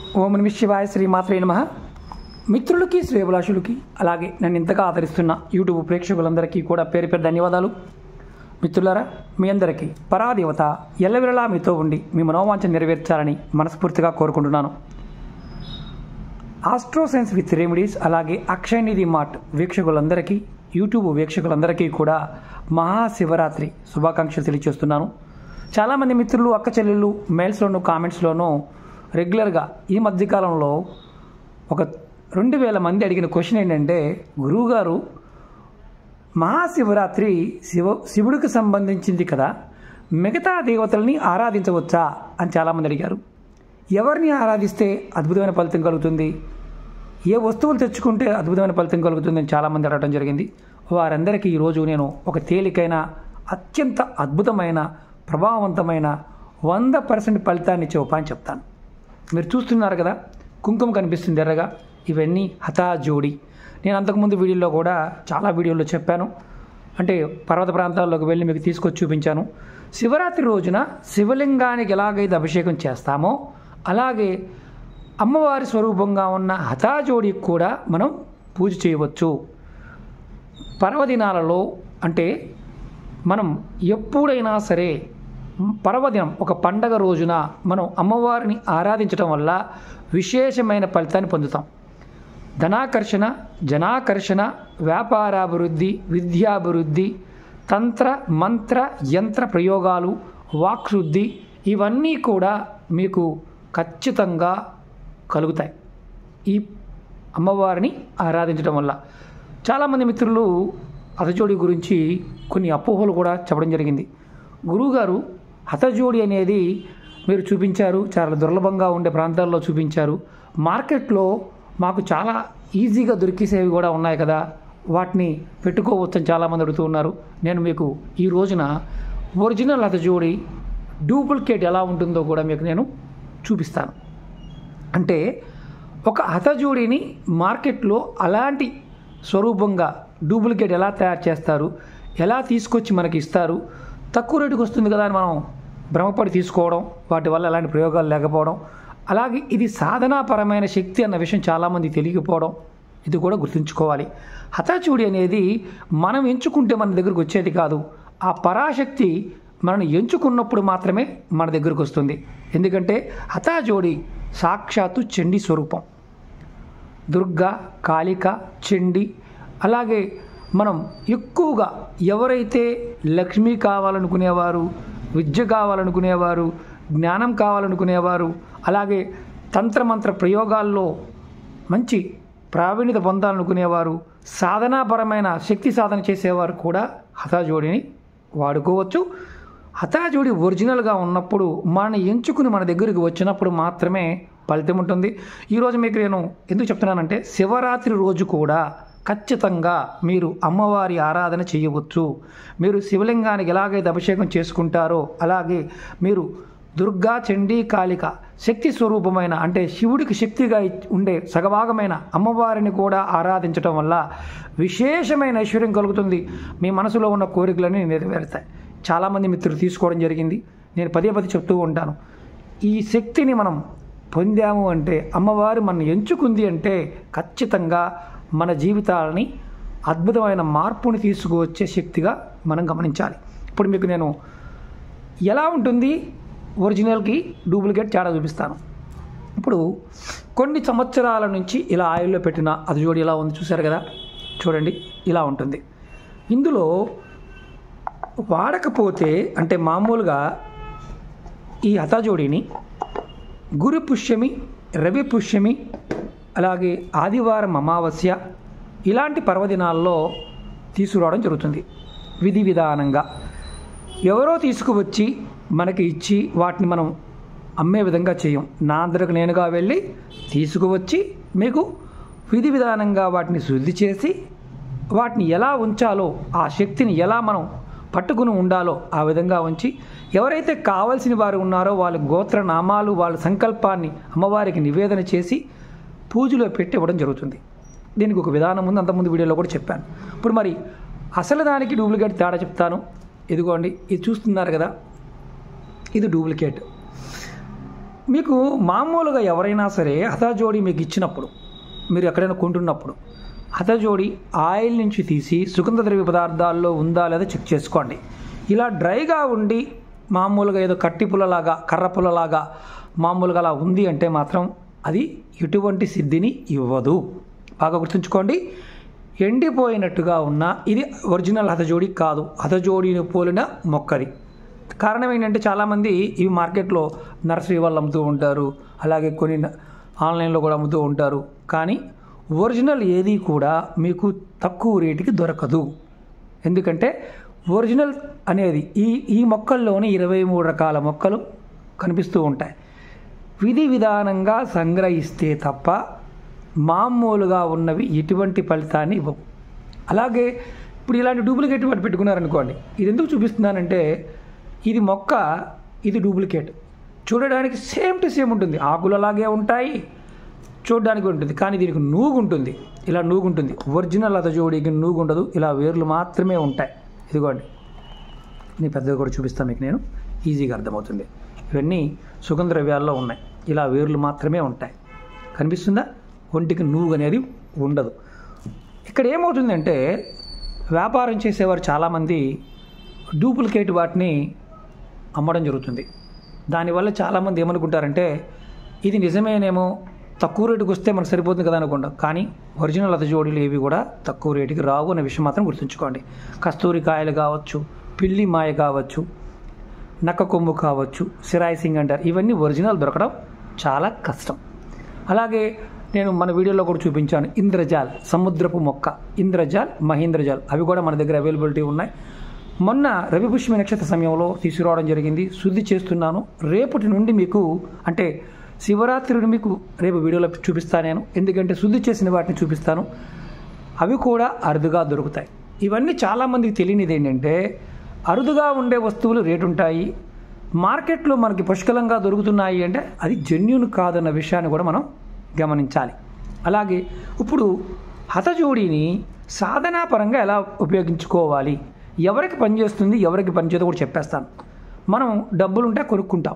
ఓం నమ శివాయ శ్రీ మాత్రే నమ మిత్రులకి శ్రేయభిలాషులకి అలాగే నన్ను ఇంతగా ఆదరిస్తున్న యూట్యూబ్ ప్రేక్షకులందరికీ కూడా పేరు పేరు ధన్యవాదాలు మిత్రులారా మీ అందరికీ పరాదేవత ఎల్లవెల్లలా మీతో ఉండి మీ మనోవాంఛ నెరవేర్చాలని మనస్ఫూర్తిగా కోరుకుంటున్నాను ఆస్ట్రో సైన్స్ విత్ రెమెడీస్ అలాగే అక్షయ నిధి మార్ట్ వీక్షకులందరికీ యూట్యూబ్ వీక్షకులందరికీ కూడా మహాశివరాత్రి శుభాకాంక్షలు తెలియజేస్తున్నాను చాలామంది మిత్రులు అక్క చెల్లెళ్ళు మెయిల్స్లోనూ కామెంట్స్లోనూ రెగ్యులర్గా ఈ మధ్యకాలంలో ఒక రెండు వేల మంది అడిగిన క్వశ్చన్ ఏంటంటే గురువుగారు మహాశివరాత్రి శివ శివుడికి సంబంధించింది కదా మిగతా దేవతల్ని ఆరాధించవచ్చా అని చాలామంది అడిగారు ఎవరిని ఆరాధిస్తే అద్భుతమైన ఫలితం కలుగుతుంది ఏ వస్తువులు తెచ్చుకుంటే అద్భుతమైన ఫలితం కలుగుతుందని చాలామంది అడగడం జరిగింది వారందరికీ ఈరోజు నేను ఒక తేలికైన అత్యంత అద్భుతమైన ప్రభావవంతమైన వంద పర్సెంట్ ఫలితాన్ని ఇచ్చే ఉపాయం చెప్తాను మీరు చూస్తున్నారు కదా కుంకుమ కనిపిస్తుంది ఎర్రగా ఇవన్నీ హఠా జోడి నేను అంతకుముందు వీడియోలో కూడా చాలా వీడియోల్లో చెప్పాను అంటే పర్వత ప్రాంతాల్లోకి వెళ్ళి మీకు తీసుకొచ్చి చూపించాను శివరాత్రి రోజున శివలింగానికి ఎలాగైతే అభిషేకం చేస్తామో అలాగే అమ్మవారి స్వరూపంగా ఉన్న హఠాజోడికి కూడా మనం పూజ చేయవచ్చు పర్వదినాలలో అంటే మనం ఎప్పుడైనా సరే పర్వదినం ఒక పండగ రోజున మనం అమ్మవారిని ఆరాధించడం వల్ల విశేషమైన ఫలితాన్ని పొందుతాం ధనాకర్షణ జనాకర్షణ వ్యాపారాభివృద్ధి విద్యాభివృద్ధి తంత్ర మంత్ర యంత్ర ప్రయోగాలు వాక్శుద్ధి ఇవన్నీ కూడా మీకు ఖచ్చితంగా కలుగుతాయి ఈ అమ్మవారిని ఆరాధించడం వల్ల చాలామంది మిత్రులు హతజోడి గురించి కొన్ని అపోహలు కూడా చెప్పడం జరిగింది గురువుగారు హతజోడి అనేది మీరు చూపించారు చాలా దుర్లభంగా ఉండే ప్రాంతాల్లో చూపించారు మార్కెట్లో మాకు చాలా ఈజీగా దొరికేసేవి కూడా ఉన్నాయి కదా వాటిని పెట్టుకోవచ్చని చాలామంది అడుగుతూ ఉన్నారు నేను మీకు ఈ రోజున ఒరిజినల్ హతజోడి డూప్లికేట్ ఎలా ఉంటుందో కూడా మీకు నేను చూపిస్తాను అంటే ఒక హతజోడిని మార్కెట్లో అలాంటి స్వరూపంగా డూప్లికేట్ ఎలా తయారు చేస్తారు ఎలా తీసుకొచ్చి మనకి ఇస్తారు తక్కువ రేటుకి వస్తుంది కదా అని మనం భ్రమపడి తీసుకోవడం వాటి వల్ల ఎలాంటి ప్రయోగాలు లేకపోవడం అలాగే ఇది సాధనాపరమైన శక్తి అన్న విషయం చాలామంది తెలియకపోవడం ఇది కూడా గుర్తుంచుకోవాలి హతాచూడి అనేది మనం ఎంచుకుంటే మన దగ్గరకు వచ్చేది కాదు ఆ పరాశక్తి మనం ఎంచుకున్నప్పుడు మాత్రమే మన దగ్గరకు వస్తుంది ఎందుకంటే హతాజోడి సాక్షాత్తు చండీ స్వరూపం దుర్గా కాళిక చండి అలాగే మనం ఎక్కువగా ఎవరైతే లక్ష్మి కావాలనుకునేవారు విద్య కావాలనుకునేవారు జ్ఞానం కావాలనుకునేవారు అలాగే తంత్రమంత్ర ప్రయోగాల్లో మంచి ప్రావీణ్యత పొందాలనుకునేవారు సాధనాపరమైన శక్తి సాధన చేసేవారు కూడా హతాజోడిని వాడుకోవచ్చు హతాజోడి ఒరిజినల్గా ఉన్నప్పుడు మన ఎంచుకుని మన దగ్గరికి వచ్చినప్పుడు మాత్రమే ఫలితం ఉంటుంది ఈరోజు మీకు నేను ఎందుకు చెప్తున్నానంటే శివరాత్రి రోజు కూడా ఖచ్చితంగా మీరు అమ్మవారి ఆరాధన చేయవచ్చు మీరు శివలింగానికి ఎలాగైతే అభిషేకం చేసుకుంటారో అలాగే మీరు దుర్గా చండీ కాళిక శక్తి స్వరూపమైన అంటే శివుడికి శక్తిగా ఉండే సగభాగమైన అమ్మవారిని కూడా ఆరాధించడం వల్ల విశేషమైన ఐశ్వర్యం కలుగుతుంది మీ మనసులో ఉన్న కోరికలన్నీ నెరవేరుతాయి చాలామంది మిత్రులు తీసుకోవడం జరిగింది నేను పదే పదే చెప్తూ ఉంటాను ఈ శక్తిని మనం పొందాము అంటే అమ్మవారు మనం ఎంచుకుంది అంటే ఖచ్చితంగా మన జీవితాలని అద్భుతమైన మార్పుని తీసుకువచ్చే శక్తిగా మనం గమనించాలి ఇప్పుడు మీకు నేను ఎలా ఉంటుంది ఒరిజినల్కి డూప్లికేట్ తేడా చూపిస్తాను ఇప్పుడు కొన్ని సంవత్సరాల నుంచి ఇలా ఆయిల్లో పెట్టిన అది జోడి ఎలా ఉంది చూసారు కదా చూడండి ఇలా ఉంటుంది ఇందులో వాడకపోతే అంటే మామూలుగా ఈ హతజోడిని గురు పుష్యమి రవి పుష్యమి అలాగే ఆదివారం అమావాస్య ఇలాంటి పర్వదినాల్లో తీసుకురావడం జరుగుతుంది విధి విధానంగా ఎవరో తీసుకువచ్చి మనకి ఇచ్చి వాటిని మనం అమ్మే విధంగా చేయం నా అందరికి నేనుగా వెళ్ళి తీసుకువచ్చి మీకు విధి విధానంగా వాటిని శుద్ధి చేసి వాటిని ఎలా ఉంచాలో ఆ శక్తిని ఎలా మనం పట్టుకుని ఉండాలో ఆ విధంగా ఉంచి ఎవరైతే కావలసిన వారు ఉన్నారో వాళ్ళ గోత్ర నామాలు వాళ్ళ సంకల్పాన్ని అమ్మవారికి నివేదన చేసి పూజలో పెట్టి ఇవ్వడం జరుగుతుంది దీనికి ఒక విధానం ఉంది అంతకుముందు వీడియోలో కూడా చెప్పాను ఇప్పుడు మరి అసలు దానికి డూప్లికేట్ తేడా చెప్తాను ఇదిగోండి ఇది చూస్తున్నారు కదా ఇది డూప్లికేట్ మీకు మామూలుగా ఎవరైనా సరే హతజోడి మీకు ఇచ్చినప్పుడు మీరు ఎక్కడైనా కొంటున్నప్పుడు హతజోడి ఆయిల్ నుంచి తీసి సుగంధ ద్రవ్య పదార్థాల్లో ఉందా లేదా చెక్ చేసుకోండి ఇలా డ్రైగా ఉండి మామూలుగా ఏదో కట్టి పుల్లలాగా కర్ర పుల్లలాగా మామూలుగా అలా ఉంది అంటే మాత్రం అది ఎటువంటి సిద్ధిని ఇవ్వదు బాగా గుర్తుంచుకోండి ఎండిపోయినట్టుగా ఉన్న ఇది ఒరిజినల్ హతజోడి కాదు హతజోడిని పోలిన మొక్కది కారణం ఏంటంటే చాలామంది ఇవి మార్కెట్లో నర్సరీ వాళ్ళు అమ్ముతూ ఉంటారు అలాగే కొన్ని ఆన్లైన్లో కూడా అమ్ముతూ ఉంటారు కానీ ఒరిజినల్ ఏది కూడా మీకు తక్కువ రేటుకి దొరకదు ఎందుకంటే ఒరిజినల్ అనేది ఈ ఈ మొక్కల్లోనే ఇరవై మూడు రకాల మొక్కలు కనిపిస్తూ ఉంటాయి విధి విధానంగా సంగ్రహిస్తే తప్ప మామూలుగా ఉన్నవి ఎటువంటి ఫలితాన్ని ఇవ్వవు అలాగే ఇప్పుడు ఇలాంటి డూప్లికేట్ వాటి పెట్టుకున్నారనుకోండి ఇది ఎందుకు చూపిస్తున్నానంటే ఇది మొక్క ఇది డూప్లికేట్ చూడడానికి సేమ్ టు సేమ్ ఉంటుంది ఆకులు అలాగే ఉంటాయి చూడడానికి ఉంటుంది కానీ దీనికి నూగు ఉంటుంది ఇలా నూగు ఉంటుంది ఒరిజినల్ అతజోడికి నూగు ఉండదు ఇలా వేర్లు మాత్రమే ఉంటాయి ఇదిగోండి నేను పెద్దగా కూడా చూపిస్తాను మీకు నేను ఈజీగా అర్థమవుతుంది ఇవన్నీ సుగంధ ద్రవ్యాల్లో ఉన్నాయి ఇలా వేర్లు మాత్రమే ఉంటాయి కనిపిస్తుందా ఒంటికి నూగు అనేది ఉండదు ఇక్కడ ఏమవుతుందంటే వ్యాపారం చేసేవారు చాలామంది డూప్లికేట్ వాటిని అమ్మడం జరుగుతుంది దానివల్ల చాలామంది ఏమనుకుంటారంటే ఇది నిజమేనేమో తక్కువ రేటుకి వస్తే మనకు సరిపోతుంది కదా అనుకుంటాం కానీ ఒరిజినల్ అతజోడీలు ఏవి కూడా తక్కువ రేటుకి రావు అనే విషయం మాత్రం గుర్తుంచుకోండి కస్తూరి కాయలు కావచ్చు పిల్లి మాయ కావచ్చు నక్క కొమ్ము కావచ్చు సిరాయి సింగ్ అంటారు ఇవన్నీ ఒరిజినల్ దొరకడం చాలా కష్టం అలాగే నేను మన వీడియోలో కూడా చూపించాను ఇంద్రజాల్ సముద్రపు మొక్క ఇంద్రజాల్ మహేంద్రజాల్ అవి కూడా మన దగ్గర అవైలబిలిటీ ఉన్నాయి మొన్న రవిపుష్మి నక్షత్ర సమయంలో తీసుకురావడం జరిగింది శుద్ధి చేస్తున్నాను రేపటి నుండి మీకు అంటే శివరాత్రిని మీకు రేపు వీడియోలో చూపిస్తాను నేను ఎందుకంటే శుద్ధి చేసిన వాటిని చూపిస్తాను అవి కూడా అరుదుగా దొరుకుతాయి ఇవన్నీ చాలామందికి తెలియనిది ఏంటంటే అరుదుగా ఉండే వస్తువులు రేటు ఉంటాయి మార్కెట్లో మనకి పుష్కలంగా దొరుకుతున్నాయి అంటే అది జెన్యున్ కాదన్న విషయాన్ని కూడా మనం గమనించాలి అలాగే ఇప్పుడు హతజోడిని సాధనాపరంగా ఎలా ఉపయోగించుకోవాలి ఎవరికి పనిచేస్తుంది ఎవరికి పనిచేదో కూడా చెప్పేస్తాను మనం డబ్బులుంటే కొనుక్కుంటాం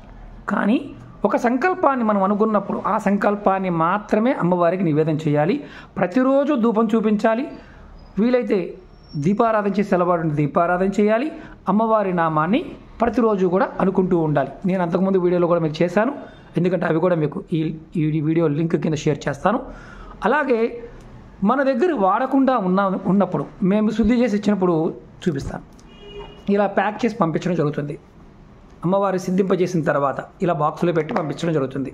కానీ ఒక సంకల్పాన్ని మనం అనుకున్నప్పుడు ఆ సంకల్పాన్ని మాత్రమే అమ్మవారికి నివేదన చేయాలి ప్రతిరోజు ధూపం చూపించాలి వీలైతే దీపారాధన చేసి అలవాటు ఉంటే దీపారాధన చేయాలి అమ్మవారి నామాన్ని ప్రతిరోజు కూడా అనుకుంటూ ఉండాలి నేను అంతకుముందు వీడియోలో కూడా మీకు చేశాను ఎందుకంటే అవి కూడా మీకు ఈ ఈ వీడియో లింక్ కింద షేర్ చేస్తాను అలాగే మన దగ్గర వాడకుండా ఉన్న ఉన్నప్పుడు మేము శుద్ధి చేసి ఇచ్చినప్పుడు చూపిస్తాను ఇలా ప్యాక్ చేసి పంపించడం జరుగుతుంది అమ్మవారి సిద్ధింపజేసిన తర్వాత ఇలా బాక్సులో పెట్టి పంపించడం జరుగుతుంది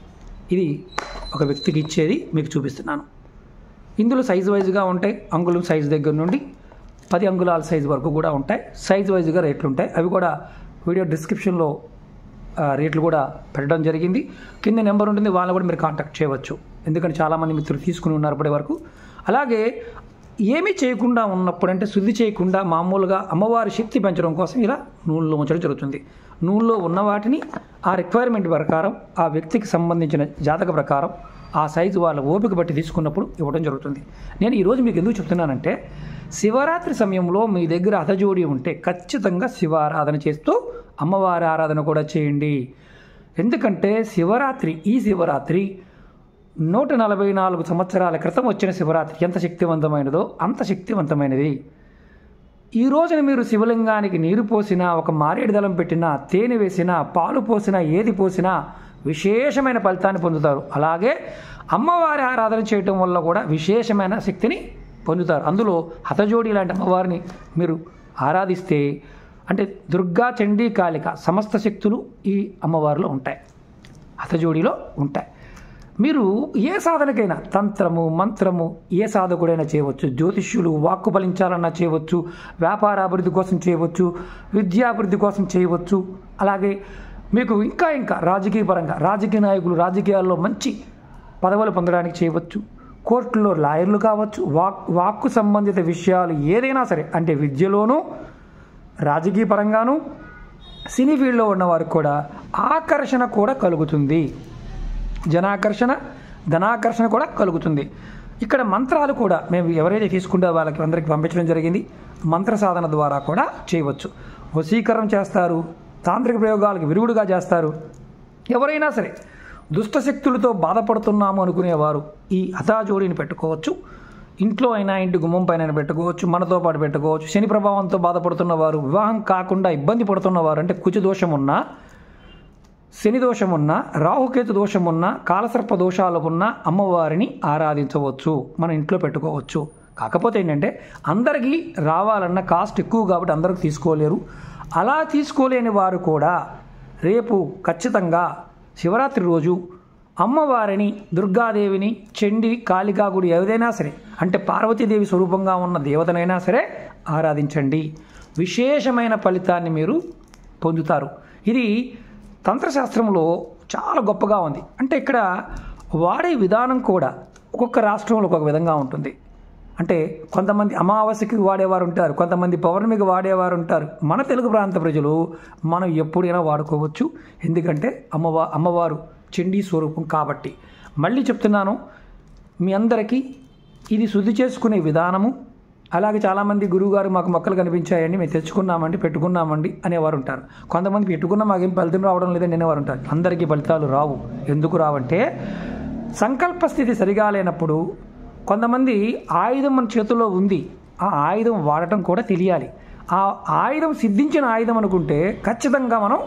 ఇది ఒక వ్యక్తికి ఇచ్చేది మీకు చూపిస్తున్నాను ఇందులో సైజు వైజ్గా ఉంటాయి అంగుళం సైజు దగ్గర నుండి పది అంగుళాల సైజు వరకు కూడా ఉంటాయి సైజు వైజ్గా రేట్లు ఉంటాయి అవి కూడా వీడియో డిస్క్రిప్షన్లో ఆ, రేట్లు కూడా పెట్టడం జరిగింది కింద నెంబర్ ఉంటుంది వాళ్ళని కూడా మీరు కాంటాక్ట్ చేయవచ్చు ఎందుకంటే చాలామంది మిత్రులు తీసుకుని ఉన్నారు ఇప్పటి వరకు అలాగే ఏమీ చేయకుండా ఉన్నప్పుడు అంటే శుద్ధి చేయకుండా మామూలుగా అమ్మవారి శక్తి పెంచడం కోసం ఇలా నూనెలో ఉంచడం జరుగుతుంది నూనెలో ఉన్న వాటిని ఆ రిక్వైర్మెంట్ ప్రకారం ఆ వ్యక్తికి సంబంధించిన జాతక ప్రకారం ఆ సైజు వాళ్ళ ఓపిక బట్టి తీసుకున్నప్పుడు ఇవ్వడం జరుగుతుంది నేను ఈరోజు మీకు ఎందుకు చెప్తున్నానంటే శివరాత్రి సమయంలో మీ దగ్గర హతజోడి ఉంటే ఖచ్చితంగా శివ ఆరాధన చేస్తూ అమ్మవారి ఆరాధన కూడా చేయండి ఎందుకంటే శివరాత్రి ఈ శివరాత్రి నూట నలభై నాలుగు సంవత్సరాల క్రితం వచ్చిన శివరాత్రి ఎంత శక్తివంతమైనదో అంత శక్తివంతమైనది ఈ రోజున మీరు శివలింగానికి నీరు పోసినా ఒక మారేడు దళం పెట్టినా తేనె వేసినా పాలు పోసినా ఏది పోసినా విశేషమైన ఫలితాన్ని పొందుతారు అలాగే అమ్మవారి ఆరాధన చేయటం వల్ల కూడా విశేషమైన శక్తిని పొందుతారు అందులో హతజోడి లాంటి అమ్మవారిని మీరు ఆరాధిస్తే అంటే దుర్గా చండీ కాళిక సమస్త శక్తులు ఈ అమ్మవారిలో ఉంటాయి హతజోడిలో ఉంటాయి మీరు ఏ సాధనకైనా తంత్రము మంత్రము ఏ సాధకుడైనా చేయవచ్చు జ్యోతిష్యులు వాక్కు ఫలించాలన్నా చేయవచ్చు వ్యాపార అభివృద్ధి కోసం చేయవచ్చు విద్యాభివృద్ధి కోసం చేయవచ్చు అలాగే మీకు ఇంకా ఇంకా రాజకీయ పరంగా రాజకీయ నాయకులు రాజకీయాల్లో మంచి పదవులు పొందడానికి చేయవచ్చు కోర్టులో లాయర్లు కావచ్చు వాక్ వాక్కు సంబంధిత విషయాలు ఏదైనా సరే అంటే విద్యలోనూ రాజకీయ పరంగాను సినీ ఫీల్డ్లో ఉన్నవారికి కూడా ఆకర్షణ కూడా కలుగుతుంది జనాకర్షణ ధనాకర్షణ కూడా కలుగుతుంది ఇక్కడ మంత్రాలు కూడా మేము ఎవరైతే తీసుకుంటే వాళ్ళకి అందరికి పంపించడం జరిగింది మంత్ర సాధన ద్వారా కూడా చేయవచ్చు వశీకరణం చేస్తారు తాంత్రిక ప్రయోగాలకు విరుగుడుగా చేస్తారు ఎవరైనా సరే దుష్టశక్తులతో బాధపడుతున్నాము అనుకునేవారు ఈ హతాజోడిని పెట్టుకోవచ్చు ఇంట్లో అయినా ఇంటి గుమ్మం పైన పెట్టుకోవచ్చు మనతో పాటు పెట్టుకోవచ్చు శని ప్రభావంతో బాధపడుతున్న వారు వివాహం కాకుండా ఇబ్బంది పడుతున్నవారు అంటే కుచి దోషం ఉన్నా శని దోషం ఉన్నా రాహుకేతు దోషం ఉన్నా కాలసర్ప దోషాలు ఉన్నా అమ్మవారిని ఆరాధించవచ్చు మన ఇంట్లో పెట్టుకోవచ్చు కాకపోతే ఏంటంటే అందరికీ రావాలన్న కాస్ట్ ఎక్కువ కాబట్టి అందరికి తీసుకోలేరు అలా తీసుకోలేని వారు కూడా రేపు ఖచ్చితంగా శివరాత్రి రోజు అమ్మవారిని దుర్గాదేవిని చండి కాళికా గుడి ఏదైనా సరే అంటే పార్వతీదేవి స్వరూపంగా ఉన్న దేవతనైనా సరే ఆరాధించండి విశేషమైన ఫలితాన్ని మీరు పొందుతారు ఇది తంత్రశాస్త్రంలో చాలా గొప్పగా ఉంది అంటే ఇక్కడ వాడే విధానం కూడా ఒక్కొక్క రాష్ట్రంలో ఒక్కొక్క విధంగా ఉంటుంది అంటే కొంతమంది అమావాస్యకి వాడేవారు ఉంటారు కొంతమంది పౌర్ణమికి వాడేవారు ఉంటారు మన తెలుగు ప్రాంత ప్రజలు మనం ఎప్పుడైనా వాడుకోవచ్చు ఎందుకంటే అమ్మవా అమ్మవారు చండీ స్వరూపం కాబట్టి మళ్ళీ చెప్తున్నాను మీ అందరికీ ఇది శుద్ధి చేసుకునే విధానము అలాగే చాలామంది గురువుగారు మాకు మొక్కలు కనిపించాయండి మేము తెచ్చుకున్నామండి పెట్టుకున్నామండి అనేవారు ఉంటారు కొంతమంది పెట్టుకున్నా మాకేం ఫలితం రావడం లేదని అనేవారు ఉంటారు అందరికీ ఫలితాలు రావు ఎందుకు రావంటే సంకల్ప స్థితి సరిగా లేనప్పుడు కొంతమంది ఆయుధం మన చేతిలో ఉంది ఆ ఆయుధం వాడటం కూడా తెలియాలి ఆ ఆయుధం సిద్ధించిన ఆయుధం అనుకుంటే ఖచ్చితంగా మనం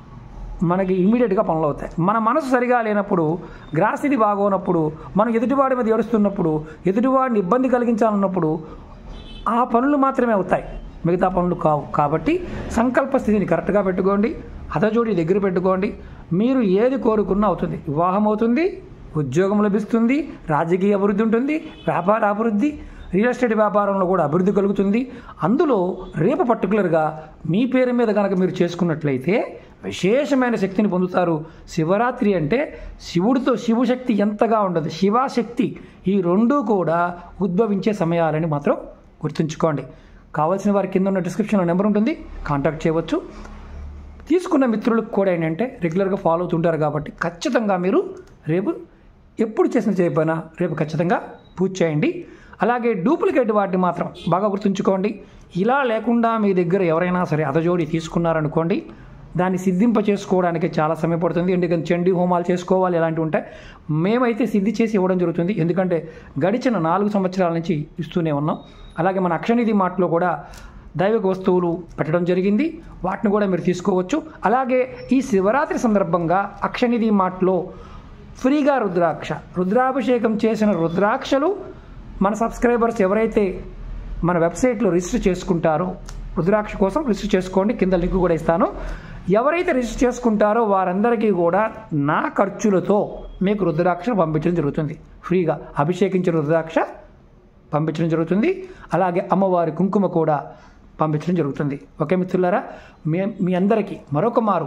మనకి ఇమీడియట్గా పనులు అవుతాయి మన మనసు సరిగా లేనప్పుడు గ్రాస్థితి బాగోనప్పుడు మనం ఎదుటివాడి మీద ఏడుస్తున్నప్పుడు ఎదుటివాడిని ఇబ్బంది కలిగించాలన్నప్పుడు ఆ పనులు మాత్రమే అవుతాయి మిగతా పనులు కావు కాబట్టి సంకల్ప స్థితిని కరెక్ట్గా పెట్టుకోండి హతజోడి దగ్గర పెట్టుకోండి మీరు ఏది కోరుకున్నా అవుతుంది వివాహం అవుతుంది ఉద్యోగం లభిస్తుంది రాజకీయ అభివృద్ధి ఉంటుంది వ్యాపార అభివృద్ధి రియల్ ఎస్టేట్ వ్యాపారంలో కూడా అభివృద్ధి కలుగుతుంది అందులో రేపు పర్టికులర్గా మీ పేరు మీద కనుక మీరు చేసుకున్నట్లయితే విశేషమైన శక్తిని పొందుతారు శివరాత్రి అంటే శివుడితో శివశక్తి ఎంతగా ఉండదు శివాశక్తి ఈ రెండూ కూడా ఉద్భవించే సమయాలని మాత్రం గుర్తుంచుకోండి కావాల్సిన వారి కింద ఉన్న డిస్క్రిప్షన్లో నెంబర్ ఉంటుంది కాంటాక్ట్ చేయవచ్చు తీసుకున్న మిత్రులకు కూడా ఏంటంటే రెగ్యులర్గా ఫాలో అవుతుంటారు కాబట్టి ఖచ్చితంగా మీరు రేపు ఎప్పుడు చేసిన చేయకపోయినా రేపు ఖచ్చితంగా పూజ చేయండి అలాగే డూప్లికేట్ వాటిని మాత్రం బాగా గుర్తుంచుకోండి ఇలా లేకుండా మీ దగ్గర ఎవరైనా సరే అదజోడి తీసుకున్నారనుకోండి దాన్ని సిద్ధింప చేసుకోవడానికి చాలా సమయం పడుతుంది ఎందుకంటే చండీ హోమాలు చేసుకోవాలి ఇలాంటివి ఉంటాయి మేమైతే సిద్ధి చేసి ఇవ్వడం జరుగుతుంది ఎందుకంటే గడిచిన నాలుగు సంవత్సరాల నుంచి ఇస్తూనే ఉన్నాం అలాగే మన అక్షనిధి మాటలో కూడా దైవిక వస్తువులు పెట్టడం జరిగింది వాటిని కూడా మీరు తీసుకోవచ్చు అలాగే ఈ శివరాత్రి సందర్భంగా అక్షనిధి మాటలో ఫ్రీగా రుద్రాక్ష రుద్రాభిషేకం చేసిన రుద్రాక్షలు మన సబ్స్క్రైబర్స్ ఎవరైతే మన వెబ్సైట్లో రిజిస్టర్ చేసుకుంటారో రుద్రాక్ష కోసం రిజిస్టర్ చేసుకోండి కింద లింక్ కూడా ఇస్తాను ఎవరైతే రిజిస్టర్ చేసుకుంటారో వారందరికీ కూడా నా ఖర్చులతో మీకు రుద్రాక్ష పంపించడం జరుగుతుంది ఫ్రీగా అభిషేకించిన రుద్రాక్ష పంపించడం జరుగుతుంది అలాగే అమ్మవారి కుంకుమ కూడా పంపించడం జరుగుతుంది ఓకే మిత్రులారా మీ మీ అందరికీ మరొక మారు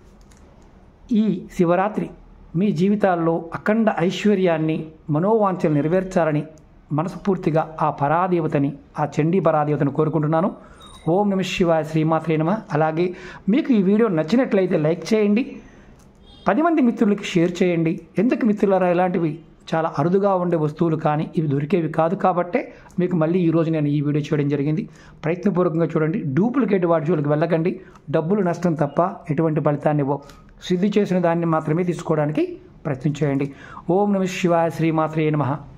ఈ శివరాత్రి మీ జీవితాల్లో అఖండ ఐశ్వర్యాన్ని మనోవాంఛలు నెరవేర్చాలని మనస్ఫూర్తిగా ఆ పరాదేవతని ఆ చండీ పరాదేవతని కోరుకుంటున్నాను ఓం నమ శివాయ శ్రీమాత్రే నమ అలాగే మీకు ఈ వీడియో నచ్చినట్లయితే లైక్ చేయండి పది మంది మిత్రులకి షేర్ చేయండి ఎందుకు మిత్రులారా ఇలాంటివి చాలా అరుదుగా ఉండే వస్తువులు కానీ ఇవి దొరికేవి కాదు కాబట్టే మీకు మళ్ళీ ఈరోజు నేను ఈ వీడియో చేయడం జరిగింది ప్రయత్నపూర్వకంగా చూడండి డూప్లికేట్ వాటి జోలికి వెళ్ళకండి డబ్బులు నష్టం తప్ప ఎటువంటి ఫలితాన్ని ఇవ్వవు సిద్ధి చేసిన దాన్ని మాత్రమే తీసుకోవడానికి ప్రయత్నం చేయండి ఓం నమ శివాయ శ్రీమాత్రే నమః